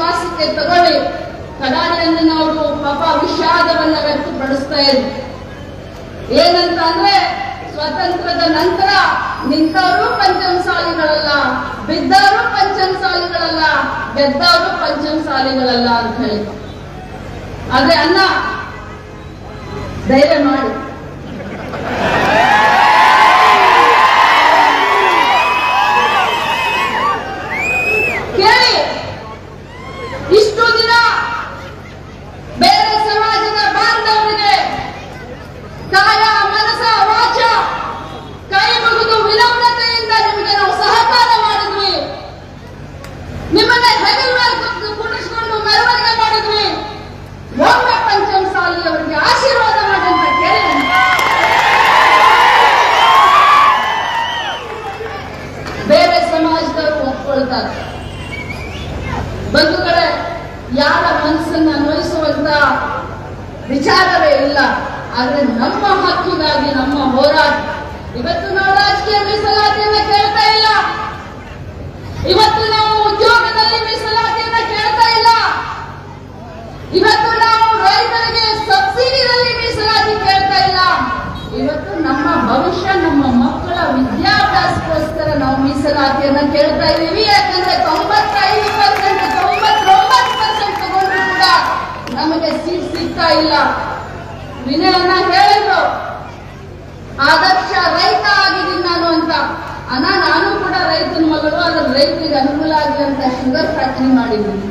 ವಿಶ್ವಾಸಕ್ಕೆ ತಗೊಳ್ಳಿ ಕಡಾಡಿಯನ್ನವರು ಪಾಪ ವಿಷಾದವನ್ನ ವ್ಯಕ್ತಪಡಿಸ್ತಾ ಇದ್ರು ಏನಂತ ಅಂದ್ರೆ ಸ್ವತಂತ್ರದ ನಂತರ ನಿಂತವರು ಪಂಚಮಸಾಲಿಗಳಲ್ಲ ಬಿದ್ದವರು ಪಂಚಮಸಾಲಿಗಳಲ್ಲ ಗೆದ್ದವರು ಪಂಚಮಸಾಲಿಗಳಲ್ಲ ಅಂತ ಹೇಳಿ ಆದ್ರೆ ಅನ್ನ ಧೈರ್ಯ ಮಾಡಿ ಕೇಳಿ ಇಷ್ಟು ದಿನ ಬೇರೆ ಸಮಾಜದ ಬಾಂಧವರಿಗೆ ಕಾಯ ಮನಸ ವಾಚ ಕೈ ಮುಗಿದು ವಿನಮ್ರತೆಯಿಂದ ನಿಮಗೆ ನಾವು ಸಹಕಾರ ಮಾಡಿದ್ವಿ ನಿಮ್ಮನ್ನ ಹೆಗಲ ಮೇಲೆ ಕುತ್ತು ಕುಣಿಸ್ಕೊಂಡು ಮೆರವಣಿಗೆ ಮಾಡಿದ್ವಿ ಒಮ್ಮೆ ಪಂಚಮ ಸಾಲಿಯವರಿಗೆ ಆಶೀರ್ವಾದ ಮಾಡಿ ಅಂತ ಕೇಳಿ ಬೇರೆ ಸಮಾಜದವರು ಒಪ್ಕೊಳ್ತಾರೆ ಬಂಧುಗಳೇ ಯಾರ ಮನಸ್ಸನ್ನ ನೋಯಿಸುವಂತ ವಿಚಾರವೇ ಇಲ್ಲ ಆದ್ರೆ ನಮ್ಮ ಹಕ್ಕಿಗಾಗಿ ನಮ್ಮ ಹೋರಾಟ ಇವತ್ತು ನಾವು ರಾಜಕೀಯ ಮೀಸಲಾತಿಯನ್ನ ಕೇಳ್ತಾ ಇಲ್ಲ ಇವತ್ತು ನಾವು ಉದ್ಯೋಗದಲ್ಲಿ ಮೀಸಲಾತಿಯನ್ನ ಕೇಳ್ತಾ ಇಲ್ಲ ಇವತ್ತು ನಾವು ರೈತರಿಗೆ ಸಬ್ಸಿಡಿನಲ್ಲಿ ಮೀಸಲಾತಿ ಕೇಳ್ತಾ ಇಲ್ಲ ಇವತ್ತು ನಮ್ಮ ಭವಿಷ್ಯ ನಮ್ಮ ಮಕ್ಕಳ ವಿದ್ಯಾಭ್ಯಾಸಕ್ಕೋಸ್ಕರ ನಾವು ಮೀಸಲಾತಿಯನ್ನ ಕೇಳ್ತಾ ಇದ್ದೀವಿ ಯಾಕಂದ್ರೆ ತೊಂಬತ್ತೈದು ಪರ್ಸೆಂಟ್ ತೊಂಬತ್ತೊಂಬತ್ತು ಪರ್ಸೆಂಟ್ ತಗೊಂಡ್ರು ಕೂಡ ನಮಗೆ ಸೀಟ್ ಸಿಗ್ತಾ ಇಲ್ಲ ವಿನಯನ್ನ ಹೇಳಿದ್ರು ಆದರ್ಶ ರೈತ ಆಗಿದ್ದೀನಿ ನಾನು ಅಂತ ಅಣ್ಣ ನಾನು ಕೂಡ ರೈತನ ಮಗಳು ಅದ್ರ ರೈತರಿಗೆ ಅನುಕೂಲ ಆಗಲಿ ಅಂತ ಶುಗರ್ ಫ್ಯಾಕ್ಟರಿ ಮಾಡಿದ್ದೀನಿ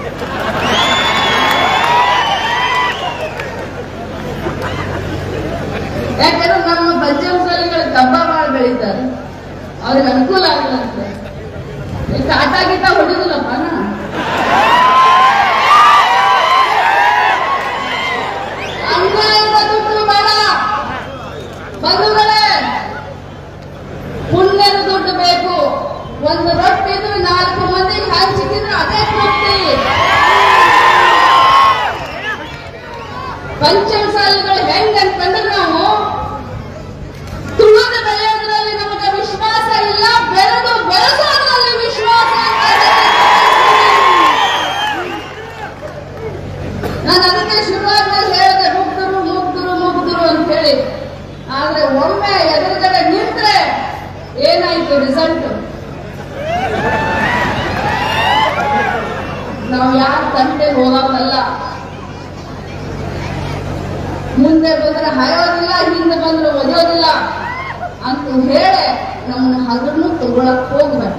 ಯಾಕಂದ್ರೆ ನಮ್ಮ ಪಂಚಮಸಾಲಿಗಳ ಕಬ್ಬ ಬಾಳ ಬೆಳೀತಾರೆ ಅವ್ರಿಗೆ ಅನುಕೂಲ ಆಗಲಂತೆ ಈ ಟಾಟಾ ಗೀಟ ಹೊಡಿದಿಲ್ಲಪ್ಪ ನಾ ಅನ್ಯಾಯದ ದುಡ್ಡು ಬೇಡ ಬಂಧುಗಳೇ ಪುಣ್ಯದ ದುಡ್ಡು ಬೇಕು ಒಂದು ರೊಟ್ಟಿ ಇದ್ರೆ ನಾಲ್ಕು ಮಂದಿಗೆ ಹಂಚಿದ್ರೆ ಅದೇ ತೃಪ್ತಿ ಪಂಚಮಸಾಲಿಗಳು ಹೆಂಗಂತಂದ್ರೆ ನಾವು ತುಳಿದು ಬೆಳೆಯೋದ್ರಲ್ಲಿ ನಮಗೆ ವಿಶ್ವಾಸ ಇಲ್ಲ ಬೆಳೆದು ಬೆಳೆಸೋದ್ರಲ್ಲಿ ವಿಶ್ವಾಸ ನಾನು ಅದಕ್ಕೆ ಶುರುವಾದ್ಮೇಲೆ ಹೇಳಿದೆ ಮುಗ್ಧರು ಮುಗ್ಧರು ಮುಗ್ಧರು ಅಂತ ಹೇಳಿ ಆದ್ರೆ ಒಮ್ಮೆ ಎದುರುಗಡೆ ನಿಂತ್ರೆ ಏನಾಯ್ತು ರಿಸಲ್ಟ್ ನಾವು ಯಾರ ತಂಟೆ ಹೋಗೋದಲ್ಲ ಮುಂದೆ ಬಂದ್ರೆ ಹಯೋದಿಲ್ಲ ಹಿಂದೆ ಬಂದ್ರೆ ಒದೋದಿಲ್ಲ ಅಂತ ಹೇಳಿ ನಮ್ಮನ್ನ ಹಗರನ್ನು ತಗೊಳಕ್ ಹೋಗ್ಬೇಕು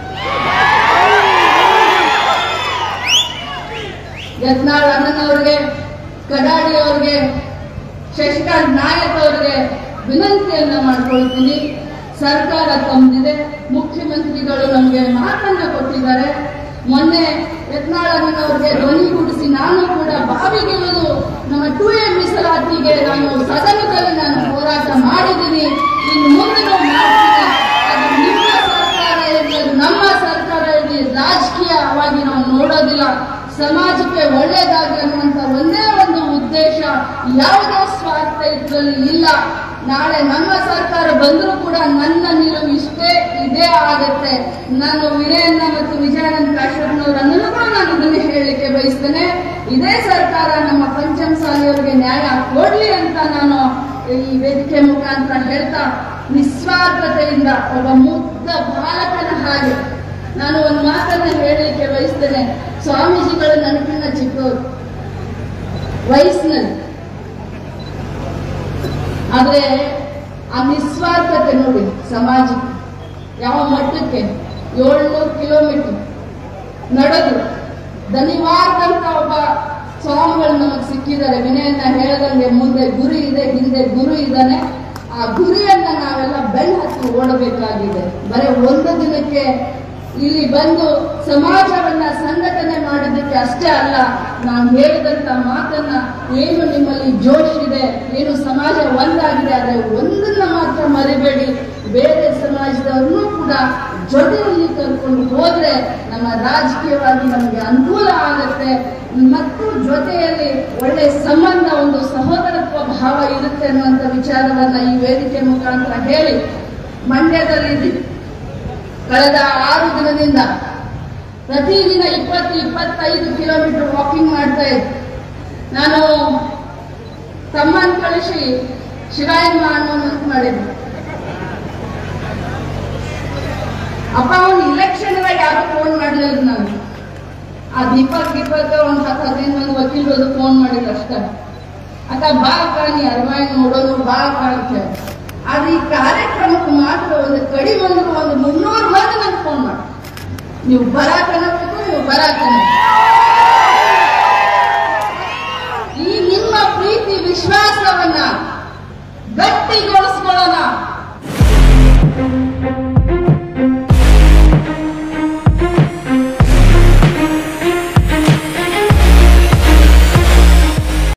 ಯತ್ನಾಳ್ ಅಣ್ಣನವ್ರಿಗೆ ಕಡಾಡಿ ಅವ್ರಿಗೆ ಶಶಿಕಾಂತ್ ನಾಯಕ್ ಅವರಿಗೆ ವಿನಂತಿಯನ್ನ ಮಾಡ್ಕೊಳ್ತೀನಿ ಸರ್ಕಾರ ತಮ್ಮದಿದೆ ಮುಖ್ಯಮಂತ್ರಿಗಳು ನಮಗೆ ಮಾತನ್ನ ಕೊಟ್ಟಿದ್ದಾರೆ ಮೊನ್ನೆ ಯತ್ನಾಳ್ ಅಣ್ಣನವ್ರಿಗೆ ಧ್ವನಿಗೂಡಿಸಿ ನಾನು ಕೂಡ ಬಾವಿಗಿಳಿದು ನಮ್ಮ ಟು ಎ ಮೀಸಲಾತಿಗೆ ನಾನು ಸದನದಲ್ಲಿ ನಾನು ಹೋರಾಟ ಮಾಡಿದ್ದೀನಿ ಇನ್ನು ಮುಂದಿನ ಮಾಡ್ತೀನಿ ಅದು ನಿಮ್ಮ ಸರ್ಕಾರ ಇರಲಿ ಅದು ನಮ್ಮ ಸರ್ಕಾರ ಇರಲಿ ರಾಜಕೀಯವಾಗಿ ನಾವು ನೋಡೋದಿಲ್ಲ ಸಮಾಜಕ್ಕೆ ಒಳ್ಳೇದಾಗಲಿ ಅನ್ನುವಂತ ಒಂದೇ ಒಂದು ಉದ್ದೇಶ ಯಾವುದೇ ಸ್ವಾರ್ಥ ಇದರಲ್ಲಿ ಇಲ್ಲ ನಾಳೆ ನಮ್ಮ ಸರ್ಕಾರ ಬಂದರೂ ಕೂಡ ನನ್ನ ನಿಲುವು ಇಷ್ಟೇ ಇದೇ ಆಗತ್ತೆ ನಾನು ವಿನಯನ್ನ ಮತ್ತು ವಿಜಯಾನಂದ ಕಾಶ್ಯಪ್ನವರನ್ನು ಕೂಡ ನಾನು ಇದನ್ನೇ ಹೇಳಲಿಕ್ಕೆ ಬಯಸ್ತೇನೆ ಇದೇ ಸರ್ಕಾರ ನಮ್ಮ ಪಂಚಮ ಸಾಲಿಯವರಿಗೆ ನ್ಯಾಯ ಕೊಡ್ಲಿ ಅಂತ ನಾನು ಈ ವೇದಿಕೆ ಮುಖಾಂತರ ಹೇಳ್ತಾ ನಿಸ್ವಾರ್ಥತೆಯಿಂದ ಒಬ್ಬ ಮುಗ್ಧ ಬಾಲಕನ ಹಾಗೆ ನಾನು ಒಂದು ಮಾತನ್ನ ಹೇಳಲಿಕ್ಕೆ ಬಯಸ್ತೇನೆ ಸ್ವಾಮೀಜಿಗಳು ನನಗಿನ್ನ ಚಿಕ್ಕವರು ವಯಸ್ಸಿನಲ್ಲಿ ಆದ್ರೆ ಆ ನಿಸ್ವಾರ್ಥತೆ ನೋಡಿ ಸಮಾಜಕ್ಕೆ ಯಾವ ಮಟ್ಟಕ್ಕೆ ಏಳ್ನೂರು ಕಿಲೋಮೀಟರ್ ನಡೆದು ದನಿವಾರದಂತ ಒಬ್ಬ ಸ್ವಾಮಿಗಳು ನಮಗೆ ಸಿಕ್ಕಿದ್ದಾರೆ ವಿನಯನ್ನ ಹೇಳದಂಗೆ ಮುಂದೆ ಗುರಿ ಇದೆ ಹಿಂದೆ ಗುರು ಇದ್ದಾನೆ ಆ ಗುರಿಯನ್ನ ನಾವೆಲ್ಲ ಬೆನ್ನು ಹತ್ತಿ ಓಡಬೇಕಾಗಿದೆ ಬರೀ ಒಂದು ದಿನಕ್ಕೆ ಇಲ್ಲಿ ಬಂದು ಸಮಾಜವನ್ನ ಸಂಘಟನೆ ಮಾಡೋದಕ್ಕೆ ಅಷ್ಟೇ ಅಲ್ಲ ನಾನು ಹೇಳಿದಂತ ಮಾತನ್ನ ಏನು ನಿಮ್ಮಲ್ಲಿ ಜೋಶ್ ಇದೆ ಏನು ಸಮಾಜ ಒಂದಾಗಿದೆ ಆದ್ರೆ ಒಂದನ್ನ ಮಾತ್ರ ಮರಿಬೇಡಿ ಬೇರೆ ಸಮಾಜದವ್ರನ್ನೂ ಕೂಡ ಜೊತೆಯಲ್ಲಿ ಕರ್ಕೊಂಡು ಹೋದ್ರೆ ನಮ್ಮ ರಾಜಕೀಯವಾಗಿ ನಮಗೆ ಅನುಕೂಲ ಆಗತ್ತೆ ಮತ್ತು ಜೊತೆಯಲ್ಲಿ ಒಳ್ಳೆ ಸಂಬಂಧ ಒಂದು ಸಹೋದರತ್ವ ಭಾವ ಇರುತ್ತೆ ಅನ್ನುವಂಥ ವಿಚಾರವನ್ನ ಈ ವೇದಿಕೆ ಮುಖಾಂತರ ಹೇಳಿ ಮಂಡ್ಯದಲ್ಲಿ ಕಳೆದ ಆರು ದಿನದಿಂದ ಪ್ರತಿದಿನ ಇಪ್ಪತ್ತು ಇಪ್ಪತ್ತೈದು ಕಿಲೋಮೀಟರ್ ವಾಕಿಂಗ್ ಮಾಡ್ತಾ ಇದ್ದೆ ನಾನು ತಮ್ಮನ್ ಕಳಿಸಿ ಶಿರಾಯಮ್ಮ ಅನ್ನೋನು ಮಾಡಿದ್ದೆ ಅಪ್ಪ ಅವನು ಇಲೆಕ್ಷನ್ ಯಾರು ಫೋನ್ ಮಾಡಲಿಲ್ಲ ನಾನು ಆ ದೀಪಕ್ ದೀಪಕ್ ಒಂದ್ ಹತ್ತು ಹದಿನೈದು ಮಂದಿ ವಕೀಲರು ಫೋನ್ ಮಾಡಿದ್ರು ಅಷ್ಟೇ ಅಕ್ಕ ಬಾ ಅಕ್ಕ ನೀ ಅರವಾಯಿ ನೋಡೋನು ಬಾ ಅಕ್ಕ ಅಂತ ಹೇಳಿ ಆದ್ರೆ ಈ ಕಾರ್ಯಕ್ರಮಕ್ಕೆ ಮಾತ್ರ ಒಂದು ಕಡಿಮೆ ಅಂದ್ರೆ ಒಂದು ಮುನ್ನೂರು ಮಂದಿ ನಂಗೆ ಫೋನ್ ಮಾಡಿ ನೀವು ಬರಾಕನಬೇಕು ನೀವು ಬರಾಕನ ಈ ನಿಮ್ಮ ಪ್ರೀತಿ ವಿಶ್ವಾಸವನ್ನ ಗಟ್ಟಿಗೊಳಿಸ್ಕೊಳ್ಳೋಣ